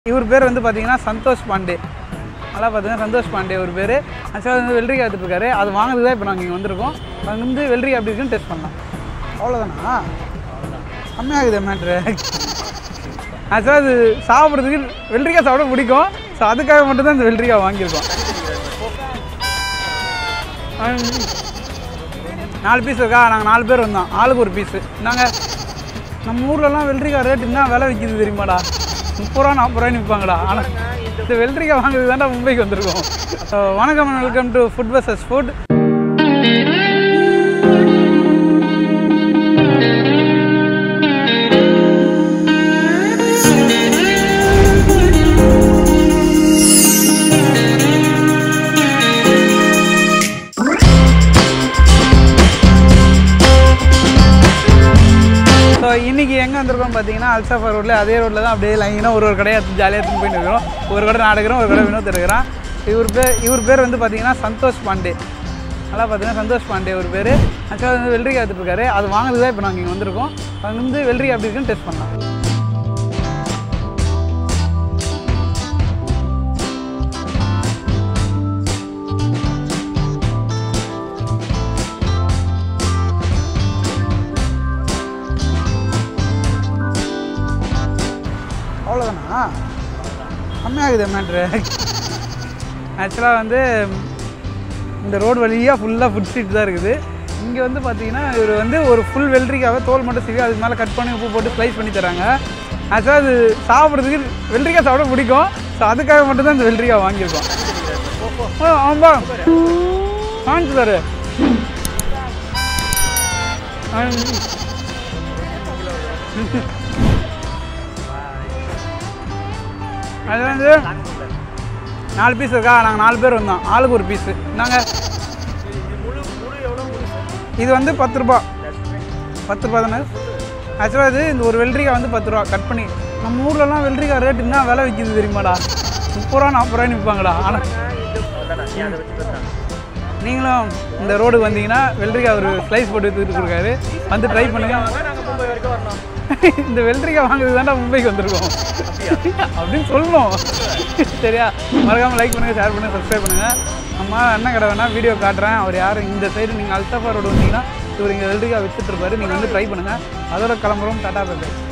இவர் பேர் வந்து பார்த்தீங்கன்னா சந்தோஷ் பாண்டே நல்லா பார்த்தீங்கன்னா சந்தோஷ் பாண்டே ஒரு பேர் ஆக்சுவலாக வந்து வெள்ளரிக்காய் எடுத்துட்டு இருக்காரு அது வாங்குறது தான் இப்போ நாங்கள் இங்கே வந்திருக்கோம் அங்கே வந்து வெள்ளரிக்காய் எப்படி இருக்குன்னு டெஸ்ட் பண்ணலாம் அவ்வளோதானா கம்மியாகுது மேட்ரு ஆக்சுவலாக அது சாப்பிட்றதுக்கு வெள்ளரிக்காய் சாப்பிட பிடிக்கும் ஸோ அதுக்காக மட்டும்தான் இந்த வெள்ளரிக்காய் வாங்கியிருக்கோம் ஆ, நாலு பீஸ் இருக்கா நாங்கள் நாலு பேர் வந்தோம் ஆளுக்கு ஒரு பீஸு நாங்கள் நம்ம ஊர்லலாம் வெள்ளரிக்காய் ரேட் என்ன விலை விற்கிது தெரியுமாடா முப்பது ரூபா நாற்பது ரூபாய்னு விற்பாங்கடா ஆனால் இந்த வெள்ளரிக்காய் வாங்குறது தான்டா மும்பைக்கு வந்திருக்கோம் So, வணக்கம் welcome to food versus food so இன்றைக்கி எங்கே வந்திருக்கோம் பார்த்தீங்கன்னா அல்சாஃபா ரோட்டில் அதே ரோட்டில் தான் அப்படியே லைனாக ஒரு ஒரு கடையாக ஜாலியாக எடுத்துன்னு போயிட்டு இருக்கிறோம் ஒரு கடை நான் எடுக்கிறோம் ஒரு கடை வினோத் எடுக்கிறான் இவர் பேர் இவர் பேர் வந்து பார்த்தீங்கன்னா சந்தோஷ் பாண்டே நல்லா பார்த்தீங்கன்னா சந்தோஷ் பாண்டே ஒரு பேர் ஆக்சுவலாக வந்து வெள்ளரிக்காய் எடுத்துட்டு இருக்காரு அது வாங்குறது தான் இப்போ நாங்கள் இங்கே வந்திருக்கோம் அங்கே வந்து வெள்ளரிக்காய் எப்படி இருக்குன்னு டெஸ்ட் பண்ணலாம் அவ்வளோதானா கம்மியாகுது மேட்ரு ஆக்சுவலாக வந்து இந்த ரோடு வழியாக ஃபுல்லாக ஃபுட் ஸ்ட்ரீட் தான் இருக்குது இங்கே வந்து பார்த்தீங்கன்னா இவர் வந்து ஒரு ஃபுல் வெள்ளரிக்காவை தோல் மட்டும் சீவி அதுக்கு மேலே கட் பண்ணி உப்பு போட்டு ஸ்லைஸ் பண்ணி தராங்க ஆக்சுவலாக அது சாப்பிட்றதுக்கு வெள்ளரிக்காய் சாப்பிட பிடிக்கும் ஸோ அதுக்காக மட்டும்தான் இந்த வெள்ளரிக்காய் வாங்கியிருக்கோம் ஆ, ஆமா காமிச்சு தரு அது வந்து நாலு பீஸ் இருக்கா நாங்கள் நாலு பேர் வந்தோம் ஆளுக்கு ஒரு பீஸு நாங்கள் இது வந்து பத்து ரூபா பத்து ரூபா தானே ஆக்சுவலாக இது இந்த ஒரு வெள்ளரிக்காய் வந்து பத்து ரூபா கட் பண்ணி நம்ம ஊர்லலாம் வெள்ளரிக்காய் ரேட் என்ன விலை விற்கிது தெரியுமாடா முப்பது ரூபா நாற்பது ரூபாய்னு விற்பாங்கடா ஆனால் நீங்களும் இந்த ரோடுக்கு வந்தீங்கன்னா வெள்ளரிக்காய் ஒரு ஸ்லைஸ் போட்டு எடுத்துக்கிட்டு இருக்காரு வந்து ட்ரை பண்ணுங்க இந்த வெள்ளரிக்காய் வாங்குறது தான்டா மும்பைக்கு வந்திருக்கோம் அப்படின்னு சொல்லணும் சரியா மறக்காமல் லைக் பண்ணுங்கள் ஷேர் பண்ணுங்கள் சப்ஸ்கிரைப் பண்ணுங்கள் அம்மா என்ன கடை வேணால் வீடியோ காட்டுறேன் அவர் யாரும் இந்த சைடு நீங்கள் அல்தாஃபா ரோடு வந்தீங்கன்னா இவர் இங்கே வெள்ளரிக்காய் வித்துட்டு இருப்பாரு நீங்கள் வந்து ட்ரை பண்ணுங்கள் அதோட கிளம்புறோம் டாட்டா பேப்பர்